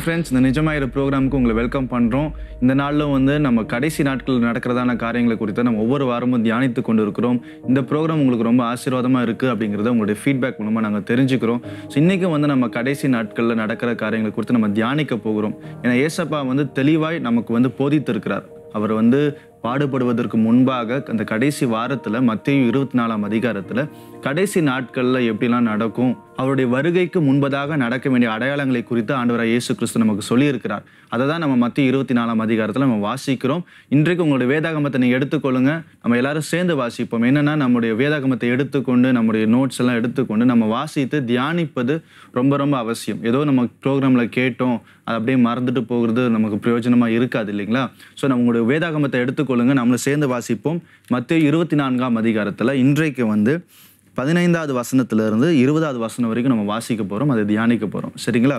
Friends இந்த நிஜமாயிர ப்ரோக்ராமுக்கு உங்களை வெல்கம் பண்ணுறோம் இந்த நாளில் வந்து நம்ம கடைசி நாட்கள் நடக்கிறதான காரியங்களை குறித்து நம்ம ஒவ்வொரு வாரமும் தியானித்து கொண்டு இருக்கிறோம் இந்த ப்ரோக்ராம் உங்களுக்கு ரொம்ப ஆசீர்வாதமாக இருக்குது அப்படிங்கிறத உங்களுடைய ஃபீட்பேக் மூலமாக நாங்கள் தெரிஞ்சுக்கிறோம் ஸோ இன்றைக்கும் வந்து நம்ம கடைசி நாட்களில் நடக்கிற காரியங்களை குறித்து நம்ம தியானிக்க போகிறோம் ஏன்னா ஏசப்பா வந்து தெளிவாய் நமக்கு வந்து போதித்திருக்கிறார் அவர் வந்து பாடுபடுவதற்கு முன்பாக அந்த கடைசி வாரத்தில் மத்திய இருபத்தி நாலாம் அதிகாரத்தில் கடைசி நாட்களில் எப்படிலாம் நடக்கும் அவருடைய வருகைக்கு முன்பதாக நடக்க வேண்டிய அடையாளங்களை குறித்து ஆண்டவராக இயேசு கிறிஸ்து நமக்கு சொல்லியிருக்கிறார் அதை தான் நம்ம மத்திய இருபத்தி நாலாம் அதிகாரத்தில் நம்ம வாசிக்கிறோம் இன்றைக்கு உங்களுடைய வேதாகமத்தை நீங்கள் எடுத்துக்கொள்ளுங்க நம்ம எல்லாரும் சேர்ந்து வாசிப்போம் என்னன்னா நம்முடைய வேதாகமத்தை எடுத்துக்கொண்டு நம்முடைய நோட்ஸ் எல்லாம் எடுத்துக்கொண்டு நம்ம வாசித்து தியானிப்பது ரொம்ப ரொம்ப அவசியம் ஏதோ நம்ம ப்ரோக்ராமில் கேட்டோம் அது அப்படியே மறந்துட்டு போகிறது நமக்கு பிரயோஜனமாக இருக்காது இல்லைங்களா ஸோ நம்ம உங்களுடைய வேதாகமத்தை எடுத்துக்கொள்ளுங்க நம்மளும் சேர்ந்து வாசிப்போம் மத்திய இருபத்தி நான்காம் அதிகாரத்தில் இன்றைக்கு வந்து பதினைந்தாவது வசனத்திலிருந்து இருபதாவது வசனம் வரைக்கும் நம்ம வாசிக்க போகிறோம் அதை தியானிக்க போகிறோம் சரிங்களா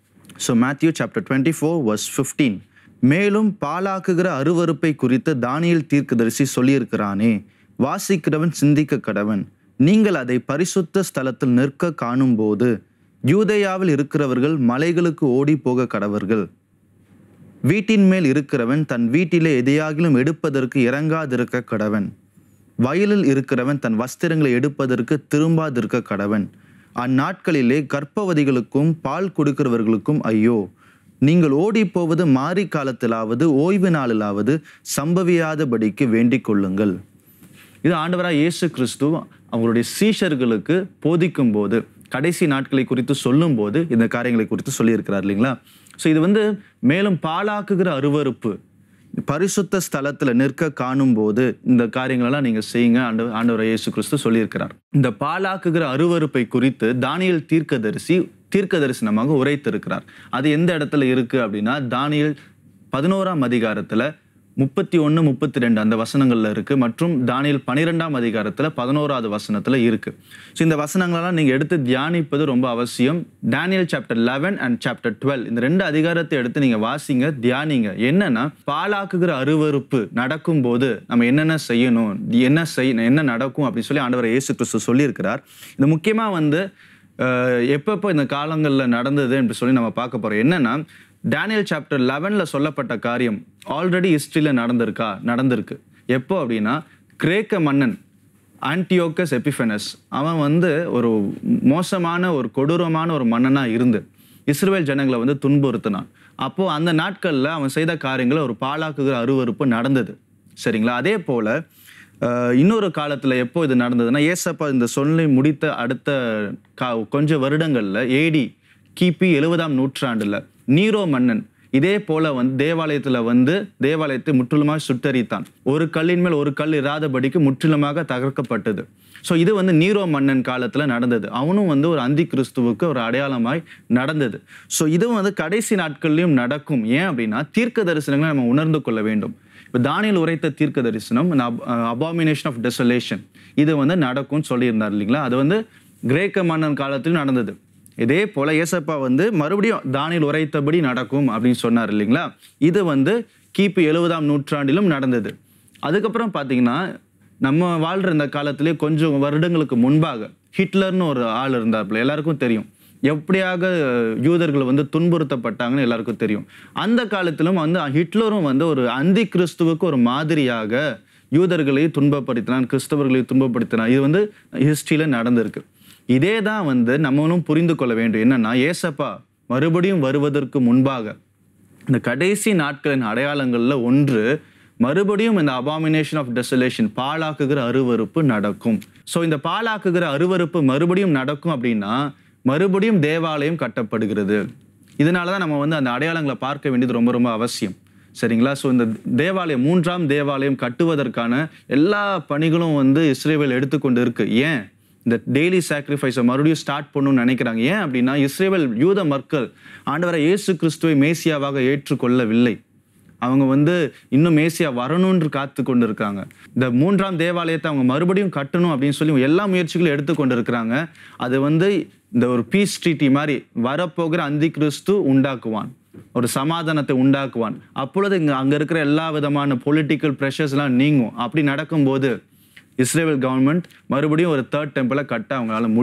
so Matthew chapter twenty four verse fifteen மேலும் பாலாக்குகிற அருவருப்பை குறித்து தானியல் தீர்க்கதரிசி சொல்லியிருக்கிறானே வாசிக்கிறவன் சிந்திக்க கடவன் நீங்கள் அதை பரிசுத்த ஸ்தலத்தில் நிற்க காணும்போது யூதேயாவில் இருக்கிறவர்கள் மலைகளுக்கு ஓடி போக கடவர்கள் வீட்டின் மேல் இருக்கிறவன் தன் வீட்டிலே எதையாகிலும் எடுப்பதற்கு இறங்காதிருக்க கடவன் வயலில் இருக்கிறவன் தன் வஸ்திரங்களை எடுப்பதற்கு திரும்பாதிருக்க கடவன் அந்நாட்களிலே கர்ப்பவதிகளுக்கும் பால் கொடுக்கிறவர்களுக்கும் ஐயோ நீங்கள் ஓடி போவது மாரி காலத்திலாவது ஓய்வு நாளிலாவது சம்பவியாதபடிக்கு வேண்டிக் கொள்ளுங்கள் இது ஆண்டவராக இயேசு கிறிஸ்து அவங்களுடைய சீஷர்களுக்கு போதிக்கும் போது கடைசி நாட்களை குறித்து சொல்லும்போது இந்த காரியங்களை குறித்து சொல்லியிருக்கிறார் இல்லைங்களா ஸோ இது வந்து மேலும் பாழாக்குகிற அருவருப்பு பரிசுத்த ஸ்தலத்தில் நிற்க காணும் போது இந்த காரியங்களெல்லாம் நீங்கள் செய்யுங்க ஆண்டு ஆண்டவர் இயேசு கிறிஸ்து சொல்லியிருக்கிறார் இந்த பாலாக்குகிற அருவருப்பை குறித்து தானியல் தீர்க்கதரிசி தீர்க்க தரிசனமாக உரைத்திருக்கிறார் அது எந்த இடத்துல இருக்கு அப்படின்னா தானியல் பதினோராம் அதிகாரத்தில் முப்பத்தி ஒன்று முப்பத்தி ரெண்டு அந்த வசனங்கள்ல இருக்கு மற்றும் தானியல் பனிரெண்டாம் அதிகாரத்தில் பதினோராவது வசனத்தில் இருக்கு ஸோ இந்த வசனங்களெல்லாம் நீங்கள் எடுத்து தியானிப்பது ரொம்ப அவசியம் Daniel chapter eleven and chapter twelve இந்த ரெண்டு அதிகாரத்தை எடுத்து நீங்கள் வாசிங்க தியானிங்க என்னன்னா பாலாக்குகிற அருவருப்பு நடக்கும்போது நம்ம என்னென்ன செய்யணும் என்ன செய்யணும் என்ன நடக்கும் அப்படின்னு சொல்லி ஆண்டவர் இயேசு கிறிஸ்து சொல்லியிருக்கிறார் இது முக்கியமாக வந்து அஹ், எப்பப்போ இந்த காலங்களில் நடந்தது என்று சொல்லி நம்ம பார்க்க போகிறோம் என்னன்னா டேனியல் சாப்டர் லெவனில் சொல்லப்பட்ட காரியம் ஆல்ரெடி ஹிஸ்ட்ரியில் நடந்திருக்கா நடந்திருக்கு எப்போ அப்படின்னா கிரேக்க மன்னன் ஆன்டியோக்கஸ் எபிஃபெனஸ் அவன் வந்து ஒரு மோசமான ஒரு கொடூரமான ஒரு மன்னனாக இருந்து இஸ்ரேல் ஜனங்களை வந்து துன்புறுத்தினான் அப்போ அந்த நாட்களில் அவன் செய்த காரியங்கள் ஒரு பாழாக்குகிற அருவருப்பு நடந்தது சரிங்களா அதே போல அஹ், இன்னொரு காலத்தில் எப்போ இது நடந்ததுன்னா ஏசப்பா இந்த சொல்லி முடித்த அடுத்த கா கொஞ்சம் வருடங்களில் ஏடி கிபி எழுபதாம் நூற்றாண்டுல நீரோ மன்னன் இதே போல வந்து தேவாலயத்துல வந்து தேவாலயத்தை முற்றிலுமாக சுட்டரித்தான் ஒரு கல்லின் மேல் ஒரு கல் இராதபடிக்கு முற்றிலுமாக தகர்க்கப்பட்டது ஸோ இது வந்து நீரோ மன்னன் காலத்துல நடந்தது அவனும் வந்து ஒரு அந்தி கிறிஸ்துவுக்கு ஒரு அடையாளமாய் நடந்தது ஸோ இதுவும் வந்து கடைசி நாட்கள்லையும் நடக்கும் ஏன் அப்படின்னா தீர்க்க தரிசனங்களை நம்ம உணர்ந்து கொள்ள வேண்டும் இப்போ தானியல் உரைத்த தீர்க்க தரிசனம் அபாமினேஷன் ஆஃப் டெசலேஷன் இது வந்து நடக்கும்னு சொல்லியிருந்தார் இல்லைங்களா அது வந்து கிரேக்க மன்னன் காலத்திலும் நடந்தது இதே போல ஏசப்பா வந்து மறுபடியும் தானியல் உரைத்தபடி நடக்கும் அப்படின்னு சொன்னார் இல்லைங்களா இது வந்து கிபி எழுபதாம் நூற்றாண்டிலும் நடந்தது அதுக்கப்புறம் பார்த்தீங்கன்னா நம்ம வாழ்ற இந்த காலத்திலே கொஞ்சம் வருடங்களுக்கு முன்பாக ஹிட்லர்னு ஒரு ஆள் இருந்தாப்புல எல்லாருக்கும் தெரியும் எப்படியாக யூதர்கள் வந்து துன்புறுத்தப்பட்டாங்கன்னு எல்லாருக்கும் தெரியும் அந்த காலத்திலும் வந்து ஹிட்லரும் வந்து ஒரு அந்தி கிறிஸ்துவுக்கு ஒரு மாதிரியாக யூதர்களை துன்பப்படுத்தினான் கிறிஸ்தவர்களை துன்பப்படுத்தினான் இது வந்து ஹிஸ்ட்ரியில் நடந்திருக்கு இதே தான் வந்து நம்மளும் புரிந்து கொள்ள வேண்டும் என்னன்னா ஏசப்பா மறுபடியும் வருவதற்கு முன்பாக இந்த கடைசி நாட்களின் அடையாளங்கள்ல ஒன்று மறுபடியும் இந்த அபாமினேஷன் ஆஃப் டெசலேஷன் பாழாக்குகிற அருவருப்பு நடக்கும் ஸோ இந்த பாழாக்குகிற அருவருப்பு மறுபடியும் நடக்கும் அப்படின்னா மறுபடியும் தேவாலயம் கட்டப்படுகிறது இதனால தான் நம்ம வந்து அந்த அடையாளங்களை பார்க்க வேண்டியது ரொம்ப ரொம்ப அவசியம் சரிங்களா ஸோ இந்த தேவாலயம் மூன்றாம் தேவாலயம் கட்டுவதற்கான எல்லா பணிகளும் வந்து இஸ்ரேவேல் எடுத்துக்கொண்டு இருக்கு ஏன் இந்த டெய்லி சாக்ரிஃபைஸை மறுபடியும் ஸ்டார்ட் பண்ணணும்னு நினைக்கிறாங்க ஏன் அப்படின்னா இஸ்ரேல் யூத மக்கள் ஆண்டவரை இயேசு கிறிஸ்துவை மேசியாவாக ஏற்றுக்கொள்ளவில்லை அவங்க வந்து இன்னும் மேசியா வரணும்னு காத்து கொண்டு இருக்காங்க இந்த மூன்றாம் தேவாலயத்தை அவங்க மறுபடியும் கட்டணும் அப்படின்னு சொல்லி எல்லா முயற்சிகளும் எடுத்துக்கொண்டு இருக்கிறாங்க அது வந்து இந்த ஒரு பீஸ் ட்ரீட்டி மாதிரி வரப்போகிற அந்தி கிறிஸ்து உண்டாக்குவான் ஒரு சமாதானத்தை உண்டாக்குவான் அப்பொழுது இங்க அங்க இருக்கிற எல்லா விதமான பொலிட்டிக்கல் ப்ரெஷர்ஸ்லாம் நீங்கும் அப்படி நடக்கும்போது இஸ்ரேல் கவர்மெண்ட் மறுபடியும் ஒரு தேர்ட் டெம்பிளை கட்ட அவங்களால முடியும்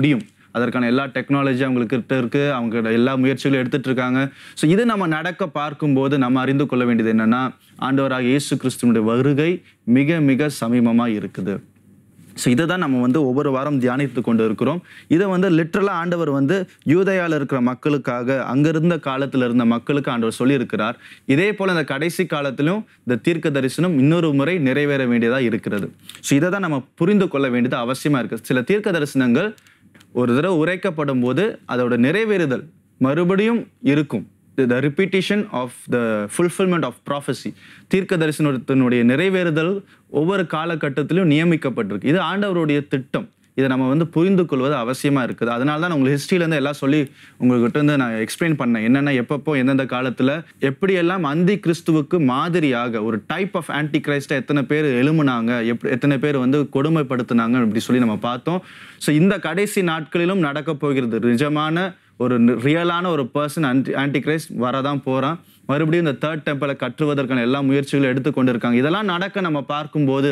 அதற்கான எல்லா டெக்னாலஜி அவங்களுக்கு கிட்ட இருக்கு அவங்க எல்லா முயற்சிகளும் எடுத்துட்டு இருக்காங்க ஸோ இது நம்ம நடக்க பார்க்கும்போது நம்ம அறிந்து கொள்ள வேண்டியது என்னன்னா ஆண்டவராக இயேசு கிறிஸ்துவனுடைய வருகை மிக மிக சமீபமாக இருக்குது ஸோ இதை தான் நம்ம வந்து ஒவ்வொரு வாரம் தியானித்து கொண்டு இருக்கிறோம் இதை வந்து லிட்ரலாக ஆண்டவர் வந்து யூதயாவில் இருக்கிற மக்களுக்காக அங்கே இருந்த காலத்தில் இருந்த மக்களுக்கு ஆண்டவர் சொல்லியிருக்கிறார் இதே போல் இந்த கடைசி காலத்திலும் இந்த தீர்க்க தரிசனம் இன்னொரு முறை நிறைவேற வேண்டியதாக இருக்கிறது ஸோ இதை தான் நம்ம புரிந்து கொள்ள வேண்டியது அவசியமாக இருக்குது சில தீர்க்க தரிசனங்கள் ஒரு தடவை உரைக்கப்படும் போது அதோட நிறைவேறுதல் மறுபடியும் இருக்கும் the repetition of the fulfilment of prophecy தீர்க்க தரிசனத்தினுடைய நிறைவேறுதல் ஒவ்வொரு காலகட்டத்திலும் நியமிக்கப்பட்டிருக்கு இது ஆண்டவருடைய திட்டம் இதை நம்ம வந்து புரிந்து கொள்வது அவசியமாக இருக்குது அதனால தான் நான் உங்களுக்கு ஹிஸ்ட்ரியிலேருந்து எல்லாம் சொல்லி உங்கள்கிட்ட இருந்து நான் எக்ஸ்பிளைன் பண்ணேன் என்னென்ன எப்பப்போ எந்தெந்த காலத்தில் எப்படியெல்லாம் அந்தி கிறிஸ்துவுக்கு மாதிரியாக ஒரு டைப் ஆஃப் ஆன்டி கிரைஸ்ட்டை எத்தனை பேர் எழுமுனாங்க எப்படி எத்தனை பேர் வந்து கொடுமைப்படுத்துனாங்க இப்படி சொல்லி நம்ம பார்த்தோம் ஸோ இந்த கடைசி நாட்களிலும் நடக்க போகிறது நிஜமான ஒரு ரியலான ஒரு பர்சன் ஆன்டி ஆன்டி கிரைஸ்ட் வரதான் போகிறான் மறுபடியும் இந்த தேர்ட் டெம்பிளை கட்டுவதற்கான எல்லா முயற்சிகளும் எடுத்துக்கொண்டு இருக்காங்க இதெல்லாம் நடக்க நம்ம பார்க்கும்போது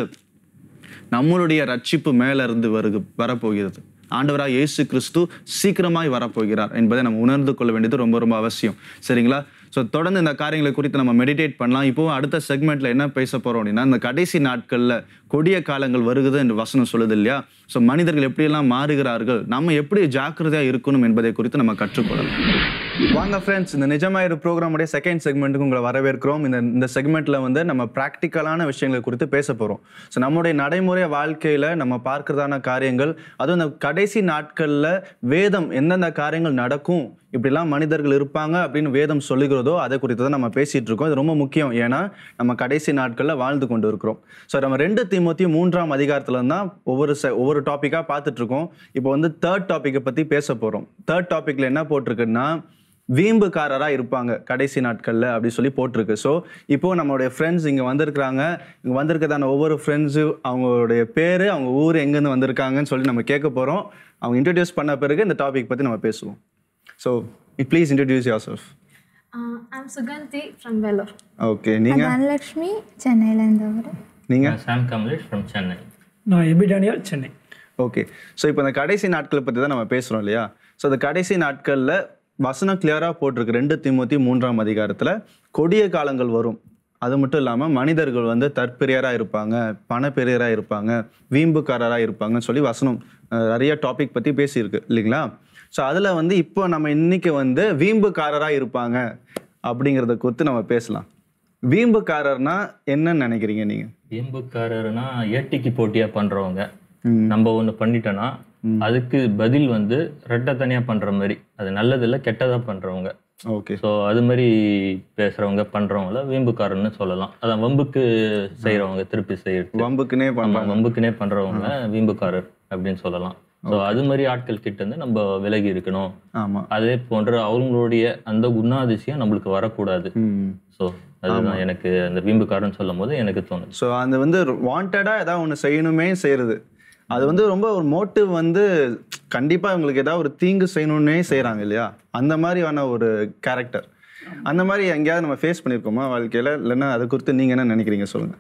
நம்மளுடைய ரட்சிப்பு மேல இருந்து வருகு வரப்போகிறது ஆண்டவராக இயேசு கிறிஸ்து சீக்கிரமாய் வரப்போகிறார் என்பதை நம்ம உணர்ந்து கொள்ள வேண்டியது ரொம்ப ரொம்ப அவசியம் சரிங்களா ஸோ தொடர்ந்து இந்த காரியங்களை குறித்து நம்ம மெடிடேட் பண்ணலாம் இப்போ அடுத்த செக்மெண்ட்ல என்ன பேச போறோம் அப்படின்னா இந்த கடைசி நாட்கள்ல கொடிய காலங்கள் வருகுது என்று வசனம் சொல்லுது இல்லையா ஸோ மனிதர்கள் எப்படியெல்லாம் மாறுகிறார்கள் நம்ம எப்படி ஜாக்கிரதையா இருக்கணும் என்பதை குறித்து நம்ம கற்றுக்கொள்ளலாம் வாங்க ஃப்ரெண்ட்ஸ் இந்த நிஜமாயிரு ப்ரோக்ராமுடைய செகண்ட் செக்மெண்ட்டுக்கு உங்களை வரவேற்கிறோம் இந்த இந்த செக்மெண்ட்ல வந்து நம்ம ப்ராக்டிக்கலான விஷயங்களை குறித்து பேச போகிறோம் ஸோ நம்முடைய நடைமுறை வாழ்க்கையில் நம்ம பார்க்கறதான காரியங்கள் அதுவும் இந்த கடைசி நாட்களில் வேதம் எந்தெந்த காரியங்கள் நடக்கும் இப்படிலாம் மனிதர்கள் இருப்பாங்க அப்படின்னு வேதம் சொல்லுகிறதோ அதை குறித்து தான் நம்ம பேசிட்டு இருக்கோம் இது ரொம்ப முக்கியம் ஏன்னா நம்ம கடைசி நாட்களில் வாழ்ந்து கொண்டு இருக்கிறோம் ஸோ நம்ம ரெண்டு தீமோத்தி மூன்றாம் அதிகாரத்துல தான் ஒவ்வொரு செ ஒவ்வொரு டாப்பிக்காக பார்த்துட்டு இருக்கோம் இப்போ வந்து தேர்ட் டாப்பிக்கை பற்றி பேச போகிறோம் தேர்ட் டாப்பிக்கில் என்ன போட்டிருக்குன்னா வீம்புக்காரராக இருப்பாங்க கடைசி நாட்களில் அப்படி சொல்லி போட்டிருக்கு ஸோ இப்போ நம்மளுடைய ஃப்ரெண்ட்ஸ் இங்கே வந்திருக்கிறாங்க இங்கே வந்திருக்கதான ஒவ்வொரு ஃப்ரெண்ட்ஸு அவங்களுடைய பேர் அவங்க ஊர் எங்கேருந்து வந்திருக்காங்கன்னு சொல்லி நம்ம கேட்க போகிறோம் அவங்க இன்ட்ரடியூஸ் பண்ண பிறகு இந்த டாபிக் பற்றி நம்ம பேசுவோம் so it please introduce your self Uh, I'm Suganti from Vellore. Okay நீங்கள் தனலக்ஷ்மி சென்னையிலேருந்து வரும் நீங்கள் சாம் கமலேஷ் ஃப்ரம் சென்னை நான் Abi Daniel Chennai okay so இப்போ இந்த கடைசி நாட்களை பற்றி தான் நம்ம பேசுகிறோம் இல்லையா ஸோ இந்த கடைசி நாட்களில் வசனம் கிளியராக போட்டிருக்கு ரெண்டு திமுத்தி மூன்றாம் அதிகாரத்தில் கொடிய காலங்கள் வரும் அது மட்டும் இல்லாமல் மனிதர்கள் வந்து தற்பிரியராக இருப்பாங்க பணப்பிரியராக இருப்பாங்க வீம்புக்காரராக இருப்பாங்கன்னு சொல்லி வசனம் அஹ், நிறைய டாபிக் பற்றி பேசியிருக்கு இல்லைங்களா ஸோ அதில் வந்து இப்போ நம்ம இன்னைக்கு வந்து வீம்புக்காரராக இருப்பாங்க அப்படிங்கிறத குறித்து நம்ம பேசலாம் வீம்புக்காரர்னா என்னன்னு நினைக்கிறீங்க நீங்கள் எம்புக்காரர்னா ஏட்டிக்கு போட்டியா பண்றவங்க நம்ம ஒண்ணு பண்ணிட்டோம்னா அதுக்கு பதில் வந்து ரெட்டை தனியா பண்ற மாதிரி அது நல்லது இல்ல கெட்டதா பண்றவங்க ஓகே ஸோ அது மாதிரி பேசுறவங்க பண்றவங்கள வீம்புக்காரன்னு சொல்லலாம் அதான் வம்புக்கு செய்யறவங்க திருப்பி செய்யறது வம்புக்குன்னே ஆமா, பண்ணுறாங்க வம்புக்குனே பண்றவங்க வீம்புக்காரர் அப்படின்னு சொல்லலாம் ஸோ அது மாதிரி ஆட்கள் கிட்ட இருந்து நம்ம விலகி இருக்கணும் ஆமாம் அதே போன்ற அவங்களுடைய அந்த குணாதிசயம் நம்மளுக்கு வரக்கூடாது ம் ஸோ அதுதான் எனக்கு அந்த வீம்புக்காரன்னு சொல்லும் போது எனக்கு தோணுது ஸோ அந்த வந்து வாண்டடாக ஏதாவது ஒன்று செய்யணுமே செய்கிறது அது வந்து ரொம்ப ஒரு மோட்டிவ் வந்து கண்டிப்பாக இவங்களுக்கு ஏதாவது ஒரு தீங்கு செய்யணும்னே செய்கிறாங்க இல்லையா அந்த மாதிரியான ஒரு கேரக்டர் அந்த மாதிரி எங்கேயாவது நம்ம ஃபேஸ் பண்ணியிருக்கோமா வாழ்க்கையில் இல்லைன்னா அதை குறித்து நீங்கள் என்ன நினைக்கிறீங்க சொல்லுங்கள்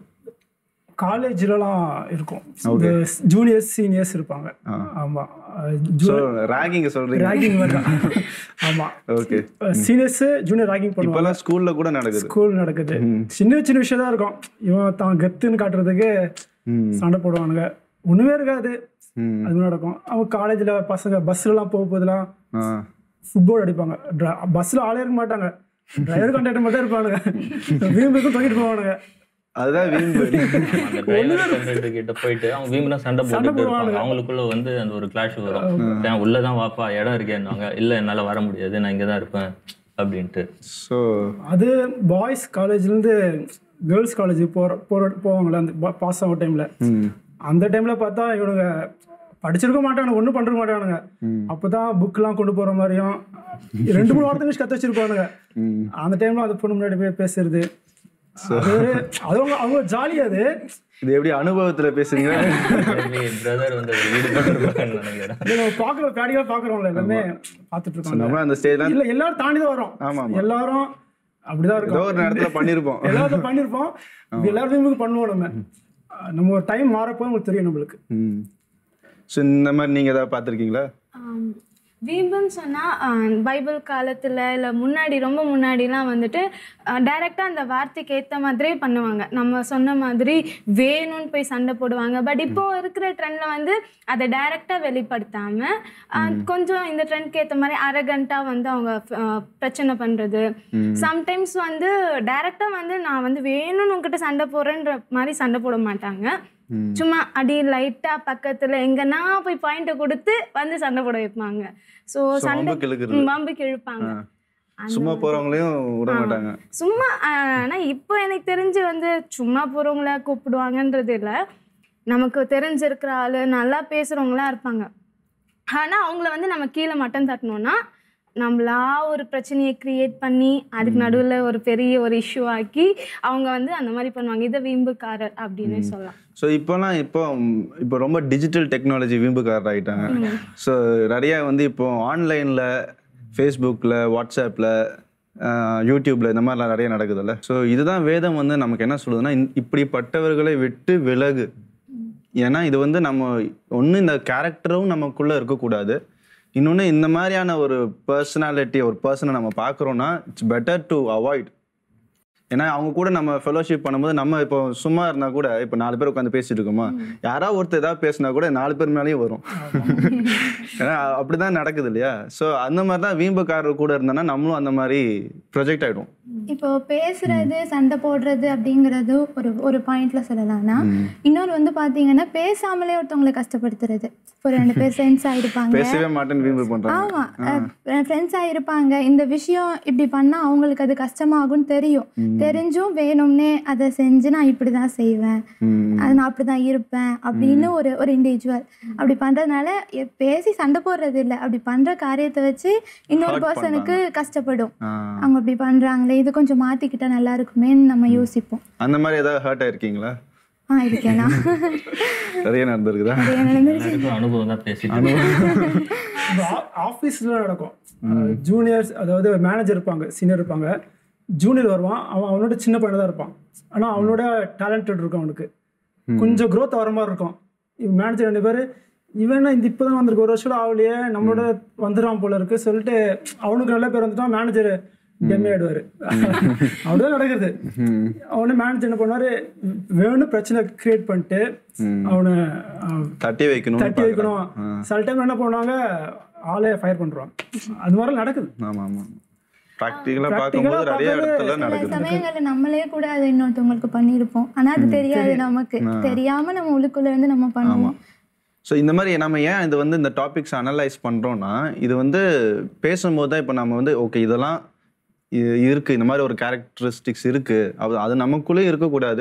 காலேஜ்லலாம் இருக்கும் இந்த ஜூனியர்ஸ் சீனியர்ஸ் இருப்பாங்க ஆமாம் ஸோ ராகிங்க சொல்கிறீங்க ரேகிங் தான் ஆமாம் ஓகே சீனியர்ஸ் ஜூனியர் ரேகிங் பண்ணுவாங்க இப்போல்லாம் ஸ்கூலில் கூட நடக்குது ஸ்கூல் நடக்குது சின்ன சின்ன விஷயம் தான் இருக்கும் இவன் தான் கத்துன்னு காட்டுறதுக்கு ம் சண்டை போடுவானுங்க ஒண்ணுமே இருக்காது ம் அது மாதிரி நடக்கும் அவங்க காலேஜில் பசங்க பஸ்லலாம் போக போதெல்லாம் ஆ ஃபுட்பால் அடிப்பாங்க பஸ்ஸில் ஆளே இருக்க மாட்டாங்க டிரைவர் கண்டக்டர் மட்டும் இருப்பானுங்க வீம்புக்கும் தூக்கிட்டு போவானுங்க அதுதான் வீம்பு அந்த டிரைவர் கண்டக்டர் கிட்ட போயிட்டு அவங்க வீம்புனா சண்டை போட்டுட்டு இருப்பாங்க அவங்களுக்குள்ள வந்து அந்த ஒரு கிளாஷ் வரும் ஏன் உள்ளதான் வாப்பா இடம் இருக்கேன்னாங்க இல்ல என்னால வர முடியாது நான் இங்கதான் இருப்பேன் அப்படின்ட்டு ஸோ அது பாய்ஸ் காலேஜ்லேருந்து கேர்ள்ஸ் காலேஜ் போகிற போகிற போவாங்கள்ல அந்த பாஸ் ஆகிற டைமில் ம் அந்த டைமில் பார்த்தா இவனுங்க படிச்சிருக்க மாட்டானுங்க ஒன்றும் பண்ணிருக்க மாட்டானுங்க அப்போ தான் புக்கெலாம் கொண்டு போகிற மாதிரியும் ரெண்டு மூணு வாரத்தை கற்று வச்சிருப்பானுங்க ம் அந்த டைமில் அந்த பொண்ணு முன்னாடி போய் பேசுறது அது ஒரு- அது அவங்க அவங்க ஜாலி அது இது எப்படி அனுபவத்தில் பேசுறீங்க பிரதர் வந்து அதுல ஈடுபட்டிருப்பாங்கன்னு நினைக்கிறேன் இதை நம்ம பார்க்குற பேடியாக பார்க்குறோம்ல எல்லாமே பார்த்துட்டு இருக்காங்க நம்ம அந்த ஸ்டேஜ்லாம் இல்லை எல்லாரும் தாண்டி தான் வரோம் ஆமா, ஆமா. எல்லாரும் அப்படிதான் ஏதோ இருக்கும் ஒரு நேரத்தில் பண்ணியிருப்போம் எல்லாரும் பண்ணியிருப்போம் எல்லாருமே பண்ணுவோம் நம்ம அஹ் நம்ம ஒரு டைம் மாறப்போ உங்களுக்கு தெரியும் நம்மளுக்கு ம் ஸோ இந்த மாதிரி நீங்கள் ஏதாவது பார்த்துருக்கீங்களா Um, வீம்புன்னு சொன்னால் பைபிள் காலத்தில் இல்லை முன்னாடி ரொம்ப முன்னாடிலாம் வந்துட்டு டைரெக்டாக அந்த வார்த்தைக்கு ஏற்ற மாதிரியே பண்ணுவாங்க நம்ம சொன்ன மாதிரி வேணும்னு போய் சண்டை போடுவாங்க பட் இப்போ இருக்கிற ட்ரெண்டில் வந்து அதை டைரெக்டாக வெளிப்படுத்தாமல் கொஞ்சம் இந்த ட்ரெண்ட்க்கு ஏற்ற மாதிரி அரகண்ட்டாக வந்து அவங்க அஹ், பிரச்சனை பண்ணுறது சம்டைம்ஸ் வந்து டைரெக்டாக வந்து நான் வந்து வேணும்னு உங்ககிட்ட சண்டை போடுறேன்ற மாதிரி சண்டை போட மாட்டாங்க சும்மா அடி லைட்டா பக்கத்துல எங்கன்னா போய் பாயிண்ட கொடுத்து வந்து சண்டை போட வைப்பாங்க ஸோ So, சண்டை வம்புக்கு இழுக்கிறது. ம், வம்புக்கு இழுப்பாங்க அந்த சும்மா மாதிரி. போறவங்களையும் விட மாட்டாங்க சும்மா ஆஹ், ஆனா இப்போ எனக்கு தெரிஞ்சு வந்து சும்மா போறவங்கள கூப்பிடுவாங்கன்றது இல்ல நமக்கு தெரிஞ்சிருக்கிற ஆளு நல்லா பேசுறவங்களா இருப்பாங்க ஆனா அவங்கள வந்து நம்ம கீழே மட்டம் தட்டணும்னா நம்மளா ஒரு பிரச்சனையை கிரியேட் பண்ணி அதுக்கு நடுவில் ஒரு பெரிய ஒரு இஷ்யூ ஆக்கி அவங்க வந்து அந்த மாதிரி பண்ணுவாங்க இதை வீம்புக்காரர் அப்படின்னு சொல்லலாம் ஸோ இப்போலாம் இப்போ ம், இப்போ ரொம்ப டிஜிட்டல் டெக்னாலஜி வீம்புக்காரர் ஆகிட்டாங்க ஸோ நிறைய வந்து இப்போ ஆன்லைனில் ஃபேஸ்புக்கில் வாட்ஸ்அப்பில் யூடியூப்பில் இந்த மாதிரிலாம் நிறைய நடக்குதுல்ல ஸோ இதுதான் வேதம் வந்து நமக்கு என்ன சொல்லுதுன்னா இந்த- இப்படிப்பட்டவர்களை விட்டு விலகு ஏன்னா இது வந்து நம்ம ஒன்று இந்த கேரக்டரும் நமக்குள்ளே இருக்கக்கூடாது இன்னொன்று இந்த மாதிரியான ஒரு பர்சனாலிட்டி ஒரு பர்சனை நம்ம பார்க்குறோன்னா இட்ஸ் பெட்டர் டு அவாய்ட் ஏன்னா அவங்க கூட நம்ம ஃபெலோஷிப் பண்ணும்போது நம்ம இப்போ சும்மா இருந்தா கூட இப்போ நாலு பேர் உட்காந்து பேசிட்டு இருக்கோமா யாராவது ஒருத்தர் ஏதாவது பேசினா கூட நாலு பேர் மேலேயும் வரும் ஏன்னா அப்படிதான் நடக்குது இல்லையா ஸோ அந்த மாதிரி தான் வீம்புக்காரர் கூட இருந்தோன்னா நம்மளும் அந்த மாதிரி ப்ரொஜெக்ட் ஆயிடும் இப்போ பேசுறது சண்டை போடுறது அப்படிங்கிறது ஒரு ஒரு பாயிண்ட்ல சொல்லலாம்னா இன்னொரு வந்து பாத்தீங்கன்னா பேசாமலே ஒருத்தவங்களை கஷ்டப்படுத்துறது இப்போ ரெண்டு பேர் ஃப்ரெண்ட்ஸ் ஆயிருப்பாங்க பேசவே மாட்டேன்னு வீம்பு பண்றாங்க ஆமா ஃப்ரெண்ட்ஸ் ஆயிருப்பாங்க இந்த விஷயம் இப்படி பண்ணா அவங்களுக்கு அது கஷ்டமாகும்னு தெரியும் தெரிஞ்சும் வேணும்னே அதை செஞ்சு நான் இப்படிதான் செய்வேன் அது நான் அப்படிதான் இருப்பேன் அப்படின்னு ஒரு ஒரு இண்டிவிஜுவல் அப்படி பண்றதுனால எ- பேசி சண்டை போடுறது இல்லை அப்படி பண்ற காரியத்தை வச்சு இன்னொரு Hurt பர்சனுக்கு கஷ்டப்படும் ஆ. அவங்க அப்படி பண்றாங்களே இது கொஞ்சம் மாத்திக்கிட்டா நல்லா இருக்குமேன்னு நம்ம யோசிப்போம் அந்த மாதிரி ஏதாவது ஹர்ட் ஆயிருக்கீங்களா ஆ இருக்கேனா நிறைய நடந்திருக்குதா நிறைய நடந்துருச்சு எல்லாருக்கும் அனுபவம் தான் பேசிட்டு ஆஃபீஸில் நடக்கும் ஜூனியர்ஸ் அதாவது மேனேஜர் இருப்பாங்க சீனியர் இருப்பாங்க ஜூனியர் வருவான் அவன் அவனோட சின்ன பையனாக தான் இருப்பான் ஆனால் அவனோட டேலண்டட் இருக்கும் அவனுக்கு கொஞ்சம் growth வர மாதிரி இருக்கும் இவன் மேனேஜர் ரெண்டு பேர் இவன் என்ன இந்த இப்போ தான் வந்திருக்கு ஒரு வருஷம் கூட ஆகலையே நம்மளோட வந்துடுவான் போல இருக்கு சொல்லிட்டு அவனுக்கு நல்ல பேர் வந்துட்டான் மேனேஜர் டெம்மி ஆயிடுவார் அப்படிதான் நடக்குது அவனே மேனேஜர் என்ன பண்ணுவாரு வேணும் பிரச்சனை கிரியேட் பண்ணிட்டு அவனை அஹ், தட்டி வைக்கணும் தட்டி வைக்கணும் சில டைம் என்ன பண்ணுவாங்க ஆளே ஃபயர் பண்றாங்க அது மாதிரி நடக்குது ஆமா ஆமா ப்ராக்டிக்கலாக Practical-ஆ பார்க்கும்போது நிறைய பார்க்கும்போது இடத்துல சில நடக்குது சமயங்கள்ல நம்மளே கூட அதை இன்னொருத்தவங்களுக்கு பண்ணியிருப்போம் ஆனா அது தெரியாது நமக்கு தெரியாம நம்ம உள்ளுக்குள்ள இருந்து நம்ம பண்ணுவோம் ஸோ இந்த மாதிரி நம்ம ஏன் இது வந்து இந்த டாபிக்ஸ் அனலைஸ் பண்ணுறோன்னா இது வந்து பேசும்போது தான் இப்போ நம்ம வந்து ஓகே இதெல்லாம் இ- இருக்கு இந்த மாதிரி ஒரு கேரக்டரிஸ்டிக்ஸ் இருக்கு அது அது நமக்குள்ளே இருக்கக்கூடாது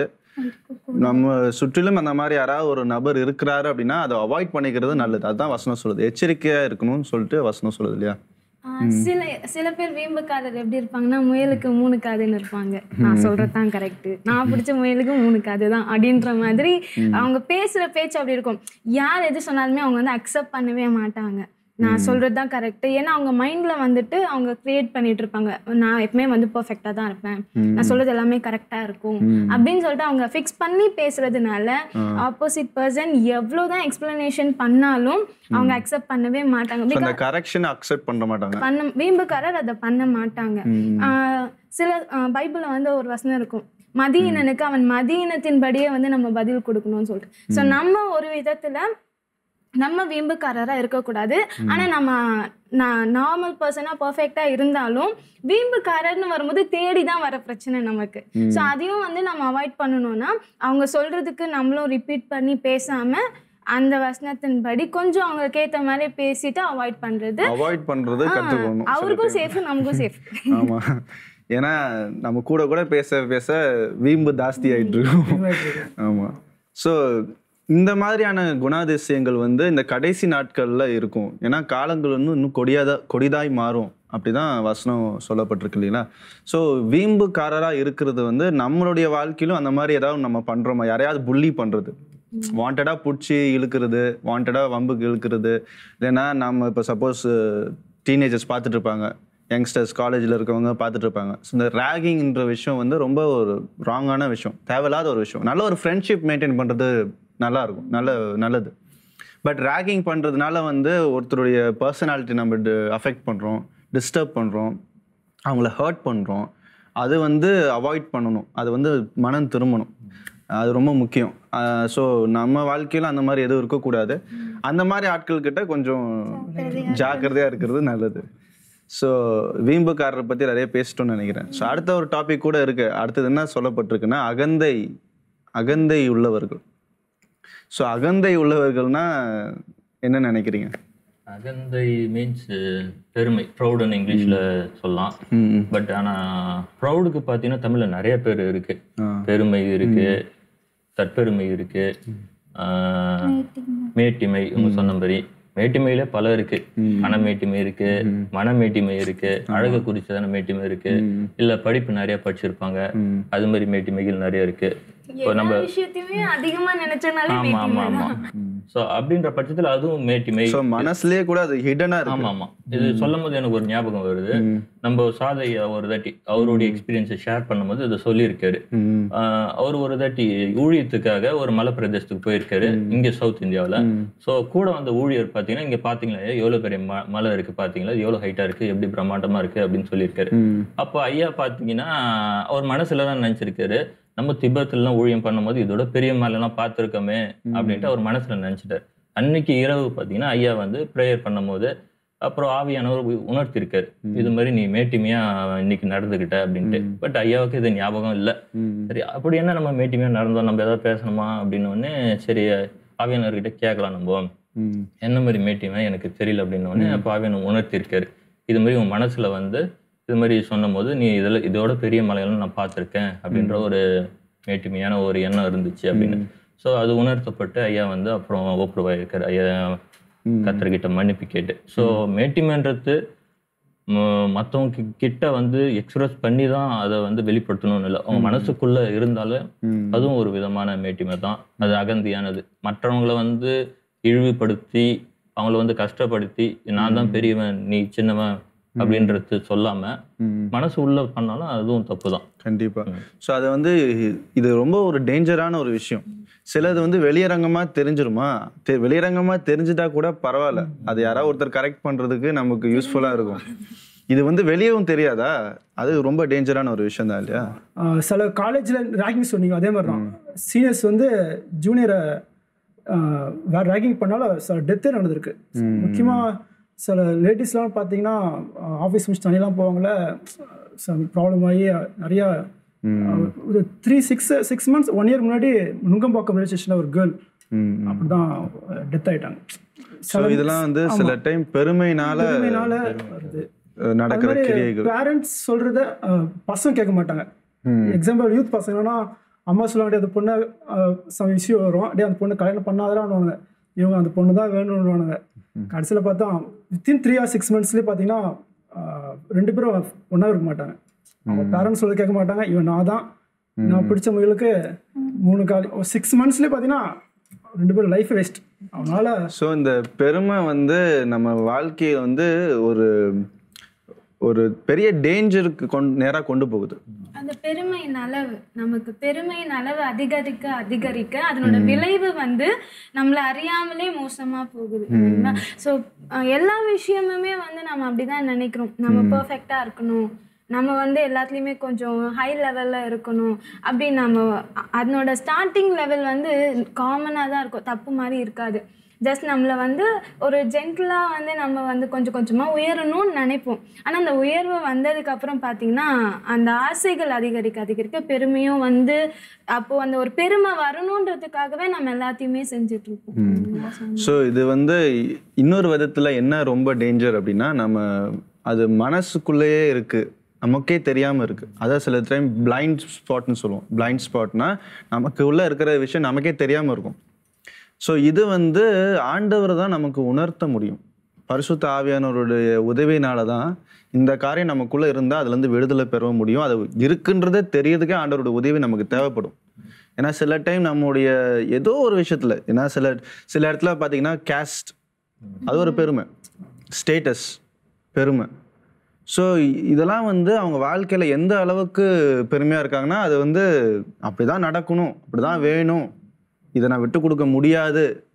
நம்ம சுற்றிலும் அந்த மாதிரி யாராவது ஒரு நபர் இருக்கிறாரு அப்படின்னா அதை அவாய்ட் பண்ணிக்கிறது நல்லது அதுதான் வசனம் சொல்லுது எச்சரிக்கையா இருக்கணும்னு சொல்லிட்டு வசனம் சொல்லுது இல்லையா ஆஹ் சில சில பேர் வீம்புக்காரர் எப்படி இருப்பாங்கன்னா முயலுக்கு மூணு காதுன்னு இருப்பாங்க நான் சொல்றது தான் கரெக்ட் நான் பிடிச்ச முயலுக்கு மூணு காது தான் அப்படின்ற மாதிரி அவங்க பேசுற பேச்சு அப்படி இருக்கும் யார் எது சொன்னாலுமே அவங்க வந்து அக்செப்ட் பண்ணவே மாட்டாங்க நான் சொல்றது தான் கரெக்ட் ஏன்னா அவங்க மைண்ட்ல வந்துட்டு அவங்க கிரியேட் பண்ணிட்டு இருப்பாங்க நான் எப்பவுமே வந்து பெர்ஃபெக்டா தான் இருப்பேன் நான் சொல்றது எல்லாமே கரெக்டா இருக்கும் அப்படின்னு சொல்லிட்டு அவங்க ஃபிக்ஸ் பண்ணி பேசுறதுனால ஆப்போசிட் பர்சன் எவ்வளவுதான் எக்ஸ்பிளனேஷன் பண்ணாலும் அவங்க அக்செப்ட் பண்ணவே மாட்டாங்க ஸோ Because அந்த கரெக்ஷனை அக்செப்ட் பண்ண மாட்டாங்க பண்ண வீம்புக்காரர் அதை பண்ண மாட்டாங்க ஆஹ் சில ஆஹ் பைபிள்ல வந்து ஒரு வசனம் இருக்கும் மதியினனுக்கு அவன் மதியினத்தின்படியே வந்து நம்ம பதில் கொடுக்கணும்னு சொல்லிட்டு ஸோ நம்ம ஒரு விதத்துல நம்ம வீம்புக்காரரா இருக்கக்கூடாது ஆனா நம்ம நான் நார்மல் பர்சனா பர்ஃபெக்டா இருந்தாலும் வீம்புக்காரர்னு வரும்போது தேடி தான் வர பிரச்சனை நமக்கு ஸோ அதையும் வந்து நம்ம அவாய்ட் பண்ணணும்னா அவங்க சொல்றதுக்கு நம்மளும் ரிப்பீட் பண்ணி பேசாம அந்த வசனத்தின்படி கொஞ்சம் அவங்களுக்கு ஏத்த மாதிரி பேசிட்டு அவாய்ட் பண்றது அவாய்ட் பண்றது கற்றுக்கணும் சில அவருக்கும் time. சேஃப் நமக்கும் சேஃப் ஆமா ஏன்னா நம்ம கூட கூட பேச பேச வீம்பு ஜாஸ்தி ஆயிட்டு இருக்கும் ஆமா ஸோ இந்த மாதிரியான குணாதிசயங்கள் வந்து இந்த கடைசி நாட்கள்ல இருக்கும் ஏன்னா காலங்கள் வந்து இன்னும் கொடியாத கொடிதாய் மாறும் அப்படிதான் வசனம் சொல்லப்பட்டிருக்கு இல்லைங்களா ஸோ வீம்புக்காரரா இருக்கிறது வந்து நம்மளுடைய வாழ்க்கையிலும் அந்த மாதிரி ஏதாவது நம்ம பண்றோமா யாரையாவது புள்ளி பண்றது வாண்டடா பிடிச்சி இழுக்கிறது வாண்டடா வம்புக்கு இழுக்கிறது இல்லைன்னா நம்ம இப்போ சப்போஸ் டீனேஜர்ஸ் பார்த்துட்டு இருப்பாங்க யங்ஸ்டர்ஸ் காலேஜில் இருக்கவங்க பார்த்துட்டு இருப்பாங்க ஸோ இந்த ரேகிங்ன்ற விஷயம் வந்து ரொம்ப ஒரு ராங்கான விஷயம் தேவையில்லாத ஒரு விஷயம் நல்ல ஒரு ஃப்ரெண்ட்ஷிப் மெயின்டைன் பண்ணுறது நல்லா இருக்கும் நல்ல நல்லது பட் ரேகிங் பண்ணுறதுனால வந்து ஒருத்தருடைய பர்சனாலிட்டி நம்ம அஃபெக்ட் பண்ணுறோம் டிஸ்டர்ப் பண்ணுறோம் அவங்கள ஹர்ட் பண்ணுறோம் அது வந்து அவாய்ட் பண்ணணும் அது வந்து மனம் திரும்பணும் அது ரொம்ப முக்கியம் ஸோ நம்ம வாழ்க்கையில் அந்த மாதிரி எதுவும் இருக்கக்கூடாது அந்த மாதிரி ஆட்கள்கிட்ட கொஞ்சம் ஜாக்கிரதையாக இருக்கிறது நல்லது ஸோ வீம்புக்காரரை பற்றி நிறைய பேசிட்டோம்னு நினைக்கிறேன் ஸோ அடுத்த ஒரு டாபிக் கூட இருக்கு அடுத்தது என்ன சொல்லப்பட்டிருக்குன்னா அகந்தை அகந்தை உள்ளவர்கள் ஸோ அகந்தை உள்ளவர்கள்னா என்ன நினைக்கிறீங்க அகந்தை மீன்ஸ் பெருமை ப்ரௌடுன்னு இங்கிலீஷ்ல சொல்லலாம் ம் பட் ஆனா ப்ரௌடுக்கு பார்த்தீங்கன்னா தமிழ்ல நிறைய பேர் இருக்கு ஆ. பெருமை இருக்கு தற்பெருமை இருக்கு ஆஹ், மேட்டிமை இவங்க சொன்ன மாதிரி மேட்டிமையில பல இருக்கு பணமேட்டிமை இருக்கு மனமேட்டிமை இருக்கு அழகு குறிச்சதான மேட்டிமை இருக்கு இல்ல படிப்பு நிறைய படிச்சிருப்பாங்க அது மாதிரி மேட்டிமைகள் நிறைய இருக்கு இப்போ நம்ம எல்லா விஷயத்தையுமே அதிகமா நினைச்சனாலே ஆமா ஆமா ஆமா சோ அப்படின்ற பட்சத்துல அதுவும் மேட்டிமை ஸோ மனசுலயே கூட அது ஹிடனாக இருக்கு ஆமா ஆமா இது சொல்லும் போது எனக்கு ஒரு ஞாபகம் வருது நம்ம சாதை ஒரு தாட்டி அவருடைய எக்ஸ்பீரியன்ஸை ஷேர் பண்ணும்போது இதை சொல்லியிருக்காரு ம். ஆஹ் அவர் ஒரு தாட்டி ஊழியத்துக்காக ஒரு மலை பிரதேசத்துக்கு போயிருக்காரு இங்க சவுத் இந்தியாவுல சோ கூட வந்த ஊழியர் பாத்தீங்கன்னா இங்க பாத்தீங்களா எவ்வளவு பெரிய ம- மலை இருக்கு பாத்தீங்களா இது எவ்வளவு ஹைட்டா இருக்கு எப்படி பிரம்மாண்டமா இருக்கு அப்படின்னு சொல்லியிருக்காரு ம். அப்போ ஐயா பாத்தீங்கன்னா அவர் மனசுல தான் நினைச்சிருக்காரு நம்ம திபெத்லாம் ஊழியம் பண்ணும்போது இதோட பெரிய மலைலாம் பார்த்துருக்கோமே அப்படின்ட்டு அவர் மனசுல நினைச்சிட்டாரு அன்னைக்கு இரவு பாத்தீங்கன்னா ஐயா வந்து ப்ரேயர் பண்ணும்போது அப்புறம் ஆவியானவர் உ- உணர்த்திருக்காரு இது மாதிரி நீ மேட்டிமையா இன்னைக்கு நடந்துகிட்ட அப்படின்ட்டு பட் ஐயாவுக்கு இது ஞாபகம் இல்ல ம். சரி அப்படி என்ன நம்ம மேட்டிமையா நடந்தோம் நம்ம ஏதாவது பேசணுமா அப்படின்னு உடனே சரி ஆவியானவர்கிட்ட கேட்கலாம் நம்ம ம். என்ன மாதிரி மேட்டிமை எனக்கு தெரியல அப்படின்னு உடனே அப்போ ஆவியானவர் உணர்த்திருக்காரு இது மாதிரி உன் மனசுல வந்து இது மாதிரி சொன்னபோது நீ இதுல இதோட பெரிய மலையெல்லாம் நான் பார்த்திருக்கேன் அப்படின்ற ஒரு மேட்டிமையான ஒரு எண்ணம் இருந்துச்சு அப்படின்னு ஸோ அது உணர்த்தப்பட்டு ஐயா வந்து அப்புறம் ஒப்புரவாயிருக்காரு ஐயா கத்தர்கிட்ட மன்னிப்பு கேட்டு ஸோ மேட்டிமைன்றது ம- மத்தவங்க கி- கிட்ட வந்து எக்ஸ்பிரஸ் பண்ணி தான் அதை வந்து வெளிப்படுத்தணும்னு இல்லை அவங்க மனசுக்குள்ள இருந்தாலும் ம். அதுவும் ஒரு விதமான மேட்டிமை தான் அது அகந்தியானது மற்றவங்கள வந்து இழிவுபடுத்தி அவங்கள வந்து கஷ்டப்படுத்தி நான் தான் பெரியவன் நீ சின்னவன் அப்படின்றது சொல்லாம ம். மனசு உள்ள பண்ணாலும் அதுவும் தப்பு தான் கண்டிப்பா ஸோ அது வந்து இது ரொம்ப ஒரு டேஞ்சரான ஒரு விஷயம் சிலது வந்து வெளியரங்கமா தெரிஞ்சிருமா தெ- வெளியரங்கமா தெரிஞ்சுட்டா கூட பரவாயில்ல அது யாராவது ஒருத்தர் கரெக்ட் பண்றதுக்கு நமக்கு யூஸ்ஃபுல்லா இருக்கும் இது வந்து வெளியவும் தெரியாதா அது ரொம்ப டேஞ்சரான ஒரு விஷயம் தான் இல்லையா ஆஹ் சில காலேஜில் ரேகிங் சொன்னீங்க அதே மாதிரி தான் சீனியர்ஸ் வந்து ஜூனியரை வேற ரேகிங் பண்ணாலும் சில டெத்தே நடந்திருக்கு முக்கியமாக சில லேடிஸ்லாம் பார்த்தீங்கன்னா ஆஃபீஸ் முடிச்சு தனியெல்லாம் போவாங்கள ப்ராப்ளம் ஆகி நிறையா ஆஹ் ஒரு three six six months one year முன்னாடி நுங்கம்பாக்கம் ரயில்வே ஸ்டேஷனில் ஒரு கேர்ள் ம். அப்படி தான் டெத் ஆயிட்டாங்க ஸோ இதெல்லாம் வந்து சில டைம் பெருமைனால பெருமைனால வருது அஹ், நடக்கிற கிரியைகள் பேரண்ட்ஸ் சொல்றத அஹ், பசங்க கேட்க மாட்டாங்க எக்ஸாம்பிள் யூத் பசங்கன்னா அம்மா சொல்லுவாங்க அந்த பொண்ணு சம் இஷ்யூ வரும் டே அந்த பொண்ணு கல்யாணம் பண்ணாதான் இவங்க அந்த பொண்ணு தான் வேணும்னுவானுங்க கடைசியில் பார்த்தா வித்தின் த்ரீ ஆர் சிக்ஸ் மந்த்ஸ்லேயே பார்த்தீங்கன்னா அஹ், ரெண்டு பேரும் ஒன்றா இருக்க மாட்டாங்க அவங்க பேரண்ட்ஸ் சொல்ல கேட்க மாட்டாங்க இவன் நான் தான் நான் பிடிச்ச முயலுக்கு மூணு காலி சிக்ஸ் மந்த்ஸ்லேயே பார்த்தீங்கன்னா ரெண்டு பேரும் லைஃப் வேஸ்ட் அவனால ஸோ இந்த பெருமை வந்து நம்ம வாழ்க்கையை வந்து ஒரு ஒரு பெரிய டேஞ்சருக்கு கொண்டு நேராக கொண்டு போகுது அந்த பெருமையின் அளவு நமக்கு பெருமையின் அளவு அதிகரிக்க அதிகரிக்க அதனோட விளைவு வந்து நம்மள அறியாமலே மோசமா போகுது ஸோ எல்லா விஷயமுமே வந்து நம்ம அப்படிதான் நினைக்கிறோம் நம்ம பெர்ஃபெக்டா இருக்கணும் நம்ம வந்து எல்லாத்துலேயுமே கொஞ்சம் ஹை லெவலில் இருக்கணும் அப்படின்னு நம்ம அ- அதனோட ஸ்டார்டிங் லெவல் வந்து காமனாக தான் இருக்கும் தப்பு மாதிரி இருக்காது ஜஸ்ட் நம்மளை வந்து ஒரு ஜென்டிலாக வந்து நம்ம வந்து கொஞ்சம் கொஞ்சமாக உயரணும்னு நினைப்போம் ஆனால் அந்த உயர்வு வந்ததுக்கப்புறம் பார்த்தீங்கன்னா அந்த ஆசைகள் அதிகரிக்க அதிகரிக்க பெருமையும் வந்து அப்போது அந்த ஒரு பெருமை வரணுன்றதுக்காகவே நம்ம எல்லாத்தையுமே செஞ்சிட்ருப்போம் ஸோ இது வந்து இன்னொரு விதத்தில் என்ன ரொம்ப டேஞ்சர் அப்படின்னா நம்ம அது மனசுக்குள்ளேயே இருக்கு நமக்கே தெரியாமல் இருக்கு அதான் சில டைம் பிளைண்ட் ஸ்பாட்னு சொல்லுவோம் பிளைண்ட் ஸ்பாட்னா நமக்கு உள்ள இருக்கிற விஷயம் நமக்கே தெரியாமல் இருக்கும் ஸோ இது வந்து ஆண்டவர் தான் நமக்கு உணர்த்த முடியும் பரிசுத்த ஆவியானவருடைய உதவினால தான் இந்த காரியம் நமக்குள்ளே இருந்தால் அதுலேருந்து விடுதலை பெற முடியும் அது இருக்குன்றதே தெரியறதுக்கே ஆண்டவரோட உதவி நமக்கு தேவைப்படும் ஏன்னா சில டைம் நம்முடைய ஏதோ ஒரு விஷயத்தில் ஏன்னா சில சில இடத்துல பார்த்தீங்கன்னா கேஸ்ட் அது ஒரு பெருமை ஸ்டேட்டஸ் பெருமை ஸோ இதெல்லாம் வந்து அவங்க வாழ்க்கையில் எந்த அளவுக்கு பெருமையாக இருக்காங்கன்னா அது வந்து அப்படி தான் நடக்கணும் அப்படி தான் வேணும் இதை நான் விட்டு கொடுக்க முடியாது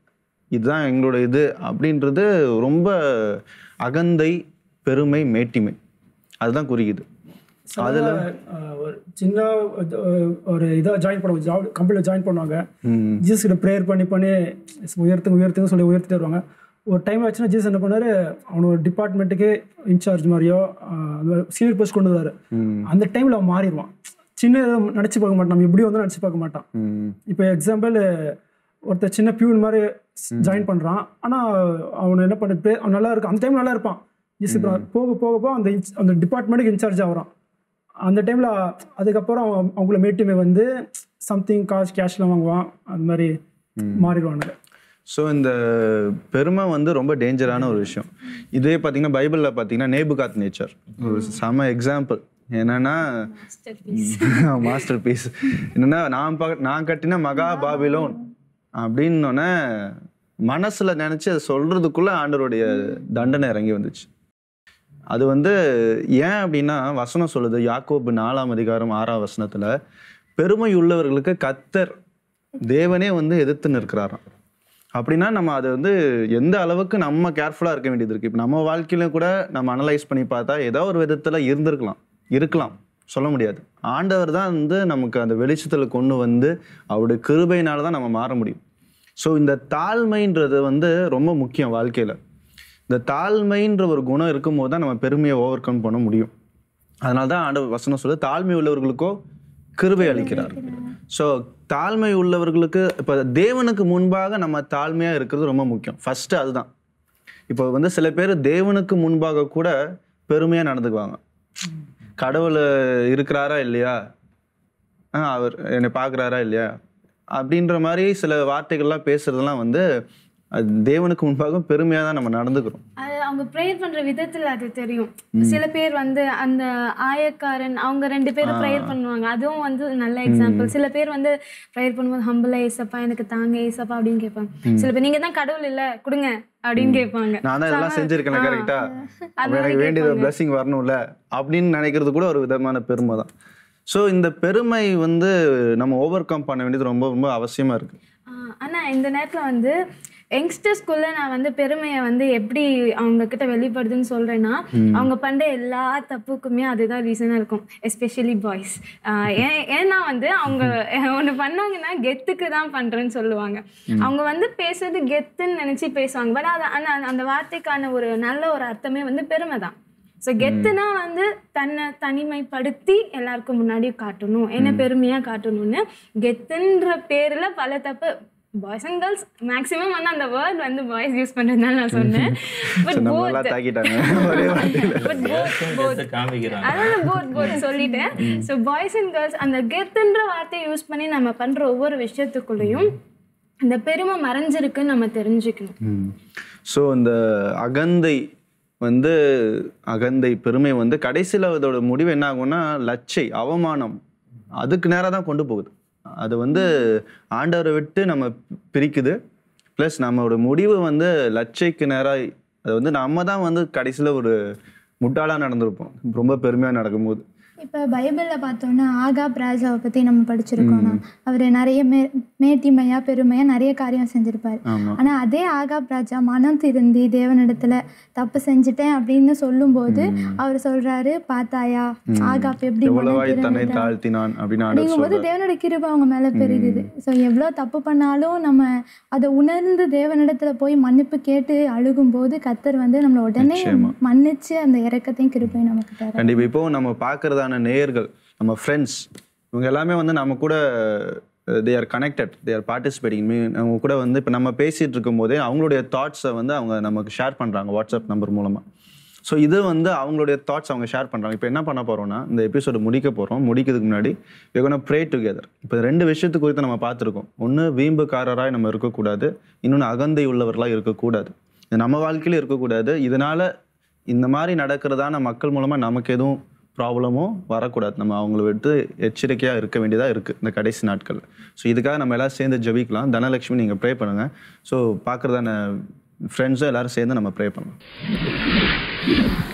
இதுதான் எங்களோட இது அப்படின்றது ரொம்ப அகந்தை பெருமை மேட்டிமை அதுதான் குறிக்குது அதில் ஒரு சின்ன அஹ், ஒரு இதாக ஜாயின் பண்ணுவாங்க ஜாப் கம்பெனியில் ஜாயின் பண்ணுவாங்க ம். ஜீசஸ் கிட்ட ப்ரேயர் பண்ணி பண்ணி உயர்த்துங்க உயர்த்துங்க சொல்லி உயர்த்திட்டு வருவாங்க ஒரு டைம் ஆச்சுன்னா ஜீசஸ் என்ன பண்ணாரு அவனோட டிபார்ட்மெண்ட்டுக்கே இன்சார்ஜ் மாதிரியோ அஹ், அந்த மாதிரி சீனியர் போஸ்ட் கொண்டு வராரு அந்த டைமில் அவன் மாறிடுவான் சின்ன இதை நினச்சி பார்க்க மாட்டான் நம்ம இப்படி வந்து நினச்சி பார்க்க மாட்டான் ம். இப்போ எக்ஸாம்பிள் ஒருத்தர் சின்ன பியூன் மாதிரி ஜாயின் பண்ணுறான் ஆனால் அவன் என்ன பண்ண பே- அவன் நல்லா இருக்கும் அந்த டைம் நல்லா இருப்பான் ஜீசஸ் இப்போ போக போக போக அந்த ins- அந்த டிபார்ட்மெண்ட்டுக்கு இன்சார்ஜ் ஆகிறான் அந்த டைமில் அதுக்கப்புறம் அவன் அவங்கள மேட்டுமே வந்து சம்திங் காசு கேஷ்லாம் வாங்குவான் அந்த மாதிரி மாறிடுவானுங்க ஸோ இந்த பெருமை வந்து ரொம்ப டேஞ்சரான ஒரு விஷயம் இதே பார்த்தீங்கன்னா பைபிளில் பார்த்தீங்கன்னா நேபுகாத் நேச்சர் ஒரு செம எக்ஸாம்பிள் என்னன்னா மாஸ்டர் பீஸ் என்னன்னா நான் பா நான் கட்டின மகா பாபிலோன் அப்படின்னோடனே மனசுல நினைச்சு அதை சொல்றதுக்குள்ள ஆண்டவருடைய தண்டனை இறங்கி வந்துச்சு அது வந்து ஏன் அப்படின்னா வசனம் சொல்லுது யாக்கோபு நாலாம் அதிகாரம் ஆறாம் வசனத்துல பெருமை உள்ளவர்களுக்கு கத்தர் தேவனே வந்து எதிர்த்து நிற்கிறாராம் அப்படின்னா நம்ம அது வந்து எந்த அளவுக்கு நம்ம கேர்ஃபுல்லாக இருக்க வேண்டியது இருக்குது இப்போ நம்ம வாழ்க்கையிலும் கூட நம்ம அனலைஸ் பண்ணி பார்த்தா ஏதோ ஒரு விதத்தில் இருந்திருக்கலாம் இருக்கலாம் சொல்ல முடியாது ஆண்டவர் தான் வந்து நமக்கு அந்த வெளிச்சத்தில் கொண்டு வந்து அவருடைய கிருபையினால தான் நம்ம மாற முடியும் ஸோ இந்த தாழ்மைன்றது வந்து ரொம்ப முக்கியம் வாழ்க்கையில் இந்த தாழ்மைன்ற ஒரு குணம் இருக்கும்போது தான் நம்ம பெருமையை ஓவர் கம் பண்ண முடியும் அதனால தான் ஆண்டவர் வசனம் சொல்லு தாழ்மை உள்ளவர்களுக்கோ கிருபை அளிக்கிறார் ஸோ தாழ்மை உள்ளவர்களுக்கு இப்போ தேவனுக்கு முன்பாக நம்ம தாழ்மையாக இருக்கிறது ரொம்ப முக்கியம் ஃபர்ஸ்ட் அதுதான் இப்போ வந்து சில பேர் தேவனுக்கு முன்பாக கூட பெருமையாக நடந்துக்குவாங்க கடவுள் இருக்கிறாரா இல்லையா ஆ அவர் என்னை பார்க்குறாரா இல்லையா அப்படின்ற மாதிரி சில வார்த்தைகள்லாம் பேசுறதெல்லாம் வந்து அது தேவனுக்கு முன்பாக பெருமையாக தான் நம்ம நடந்துக்கிறோம் அது அவங்க ப்ரேயர் பண்ற விதத்துல அது தெரியும் சில பேர் வந்து அந்த ஆயக்காரன் அவங்க ரெண்டு பேரும் ப்ரேயர் பண்ணுவாங்க அதுவும் வந்து நல்ல எக்ஸாம்பிள் சில பேர் வந்து ப்ரேயர் பண்ணும்போது ஹம்பிளா ஏசப்பா எனக்கு தாங்க ஏசப்பா அப்படின்னு கேட்பாங்க சில பேர் நீங்க தான் கடவுள் இல்ல கொடுங்க அப்படின்னு கேட்பாங்க நான் தான் இதெல்லாம் செஞ்சிருக்கேன் ஆ. கரெக்டா அந்த அப்ப எனக்கு மாதிரி வேண்டியது கேட்பாங்க. பிளஸிங் வரணும்ல அப்படின்னு நினைக்கிறது கூட ஒரு விதமான பெருமை தான் ஸோ இந்த பெருமை வந்து நம்ம ஓவர் கம் பண்ண வேண்டியது ரொம்ப ரொம்ப அவசியமா இருக்கு ஆஹ் ஆனா இந்த நேரத்துல வந்து யங்ஸ்டர்ஸ்குள்ள நான் வந்து பெருமையை வந்து எப்படி அவங்க கிட்ட வெளிப்படுதுன்னு சொல்றேன்னா அவங்க பண்ற எல்லா தப்புக்குமே அதுதான் ரீசனா இருக்கும் எஸ்பெஷலி பாய்ஸ் ஏன் ஏன்னா வந்து அவங்க ஒன்று பண்ணாங்கன்னா கெத்துக்கு தான் பண்றேன்னு சொல்லுவாங்க அவங்க வந்து பேசுறது கெத்துன்னு நினைச்சு பேசுவாங்க பட் அது அந்த அந்த வார்த்தைக்கான ஒரு நல்ல ஒரு அர்த்தமே வந்து பெருமை தான் ஸோ கெத்துனா வந்து தன்னை தனிமைப்படுத்தி எல்லாருக்கும் முன்னாடி காட்டணும் என்ன பெருமையா காட்டணும்னு கெத்துன்ற பேர்ல பல தப்பு பாய்ஸ் அண்ட் கேர்ள்ஸ் மேக்ஸிமம் வந்து அந்த வேர்ட் வந்து பாய்ஸ் யூஸ் பண்றதுனால நான் சொன்னேன் பட் நம்ம போத் எல்லாம் தாக்கிட்டாங்க ஒரே வார்த்தையில பட் போத் எடுத்து காமிக்கிறாங்க அதான் போத் போத் சொல்லிட்டேன் ஸோ பாய்ஸ் அண்ட் கேர்ள்ஸ் அந்த கெத்துன்ற வார்த்தையை யூஸ் பண்ணி நம்ம பண்ற ஒவ்வொரு விஷயத்துக்குள்ளேயும் இந்த பெருமை மறைஞ்சிருக்குன்னு நம்ம தெரிஞ்சுக்கணும் ஸோ இந்த அகந்தை வந்து அகந்தை பெருமை வந்து கடைசியில் அதோட முடிவு என்ன ஆகும்னா லச்சை அவமானம் அதுக்கு நேராக தான் கொண்டு போகுது அது வந்து ஆண்டவரை விட்டு நம்ம பிரிக்குது ப்ளஸ் நம்மளோட முடிவு வந்து லச்சைக்கு நேராக அது வந்து நம்ம தான் வந்து கடைசியில் ஒரு முட்டாளாக நடந்திருப்போம் ரொம்ப பெருமையாக நடக்கும்போது இப்போ பைபிளில் பார்த்தோன்னா ஆகாப் ராஜாவை பற்றி நம்ம படிச்சிருக்கோம்னா அவர் நிறைய மே மேட்டிமையாக பெருமையாக நிறைய காரியம் செஞ்சுருப்பார் ஆமாம் ஆனால் அதே ஆகாப் ராஜா மனம் திருந்தி தேவனிடத்துல தப்பு செஞ்சுட்டேன் அப்படின்னு சொல்லும்போது அவர் சொல்றாரு பார்த்தாயா ஆகாப் எப்படி மனம் எவ்வளவாய் தன்னை திருந்தினான். தாழ்த்தினான் அப்படின்னு ஆண்டவர் அப்படிங்கும்போது சொல்றாரு தேவனோட கிருபை அவங்க மேலே பெருகுது ஸோ எவ்வளோ தப்பு பண்ணாலும் நம்ம அதை உணர்ந்து தேவனிடத்துல போய் மன்னிப்பு கேட்டு அழுகும்போது கத்தர் வந்து நம்மளை உடனே நிச்சயமா. மன்னிச்சு அந்த இறக்கத்தையும் கிருபையும் நமக்கு தர கண்டிப்பா இப்போ நம்ம பார்க்கறதான நேயர்கள் நம்ம ஃப்ரெண்ட்ஸ் இவங்க எல்லாமே வந்து நம்ம கூட they are connected they are participating அவங்க கூட வந்து இப்போ நம்ம பேசிட்டு இருக்கும் போதே அவங்களுடைய தாட்ஸை வந்து அவங்க நமக்கு ஷேர் பண்ணுறாங்க வாட்ஸ்அப் நம்பர் மூலமாக ஸோ இது வந்து அவங்களுடைய தாட்ஸ் அவங்க ஷேர் பண்ணுறாங்க இப்போ என்ன பண்ண போகிறோம்னா இந்த எபிசோடு முடிக்க போகிறோம் முடிக்கிறதுக்கு முன்னாடி we're ப்ரே டுகெதர் இப்போ ரெண்டு விஷயத்து குறித்து நம்ம பார்த்துருக்கோம் ஒன்று வீம்புக்காரராய் நம்ம இருக்கக்கூடாது இன்னொன்று அகந்தை உள்ளவர்களாக இருக்கக்கூடாது இது நம்ம வாழ்க்கையில இருக்கக்கூடாது இதனால இந்த மாதிரி நடக்கிறதான மக்கள் மூலமாக நமக்கு எதுவும் ப்ராப்ளமோ வரக்கூடாது நம்ம அவங்கள விட்டு எச்சரிக்கையாக இருக்க வேண்டியதாக இருக்குது இந்த கடைசி நாட்கள் ஸோ இதுக்காக நம்ம எல்லாம் சேர்ந்து ஜெபிக்கலாம் தனலட்சுமி நீங்கள் ப்ரே பண்ணுங்கள் ஸோ பார்க்குறதான ஃப்ரெண்ட்ஸும் எல்லாரும் சேர்ந்து நம்ம ப்ரே பண்ணலாம்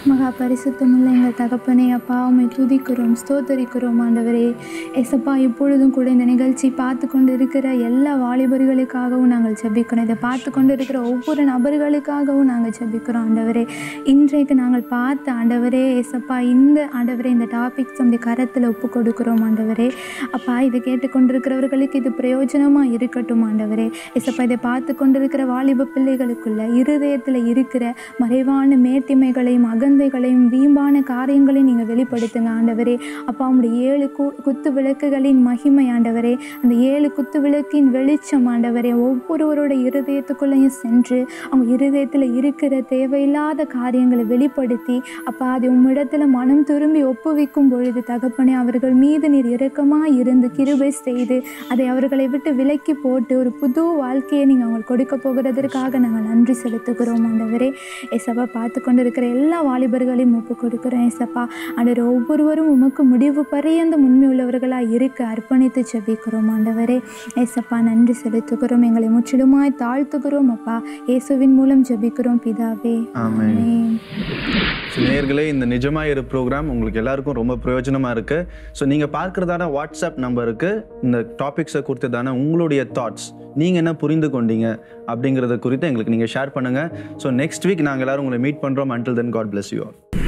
மகா பரிசுத்தமுள்ள எங்கள் தகப்பனே அப்பா உம்மை துதிக்கிறோம் ஸ்தோத்தரிக்கிறோம் ஆண்டவரே எசப்பா இப்பொழுதும் கூட இந்த நிகழ்ச்சி பார்த்து கொண்டு இருக்கிற எல்லா வாலிபர்களுக்காகவும் நாங்கள் ஜெபிக்கிறோம் இதை பார்த்து கொண்டு இருக்கிற ஒவ்வொரு நபர்களுக்காகவும் நாங்கள் ஜெபிக்கிறோம் ஆண்டவரே இன்றைக்கு நாங்கள் பார்த்த ஆண்டவரே எசப்பா இந்த ஆண்டவரே இந்த டாபிக்ஸ் வந்து கரத்தில் ஒப்பு கொடுக்கிறோம் ஆண்டவரே அப்பா இதை கேட்டுக்கொண்டிருக்கிறவர்களுக்கு இது பிரயோஜனமாக இருக்கட்டும் ஆண்டவரே எசப்பா இதை பார்த்து கொண்டிருக்கிற வாலிப பிள்ளைகளுக்குள்ள இருதயத்தில் இருக்கிற மறைவான மேட்டிமைகளையும் அகந்தைகளையும் வீம்பான காரியங்களையும் நீங்கள் வெளிப்படுத்துங்க ஆண்டவரே அப்பா உங்களுடைய ஏழு கு குத்து விளக்குகளின் மகிமை ஆண்டவரே அந்த ஏழு குத்து விளக்கின் வெளிச்சம் ஆண்டவரே ஒவ்வொருவரோட இருதயத்துக்குள்ளேயும் சென்று அவங்க இருதயத்தில் இருக்கிற தேவையில்லாத காரியங்களை வெளிப்படுத்தி அப்பா அது உம்மிடத்தில் மனம் திரும்பி ஒப்புவிக்கும் பொழுது தகப்பனே அவர்கள் மீது நீர் இரக்கமாக இருந்து கிருபை செய்து அதை அவர்களை விட்டு விலக்கி போட்டு ஒரு புது வாழ்க்கையை நீங்கள் அவங்களுக்கு கொடுக்க போகிறதற்காக நாங்கள் நன்றி செலுத்துகிறோம் ஆண்டவரே ஏசப்பா பார்த்து கொண்டு இருக்கிற எல்லா வாலிபர்களையும் ஒப்பு கொடுக்குறோம் ஏசப்பா ஆண்டவர் ஒவ்வொருவரும் உமக்கு முடிவு பரியந்த உண்மை உள்ளவர்களாக இருக்க அர்ப்பணித்து ஜெபிக்கிறோம் ஆண்டவரே ஏசப்பா நன்றி செலுத்துகிறோம் எங்களை முற்றிலுமாய் தாழ்த்துகிறோம் அப்பா இயேசுவின் மூலம் ஜெபிக்கிறோம் பிதாவே ஆமென். ஆமென். ஸோ நேர்களே இந்த நிஜமாயிரு ப்ரோக்ராம் உங்களுக்கு எல்லாருக்கும் ரொம்ப பிரயோஜனமாக இருக்குது ஸோ நீங்கள் பார்க்குறதான வாட்ஸ்அப் நம்பருக்கு இந்த டாபிக்ஸை குறித்ததான உங்களுடைய தாட்ஸ் நீங்கள் என்ன புரிந்து கொண்டீங்க அப்படிங்கிறத குறித்து எங்களுக்கு நீங்கள் ஷேர் பண்ணுங்கள் ஸோ நெக்ஸ்ட் வீக் நாங்கள் எல்லாரும் உங்களை மீட் பண்ணுறோம் until then god bless you all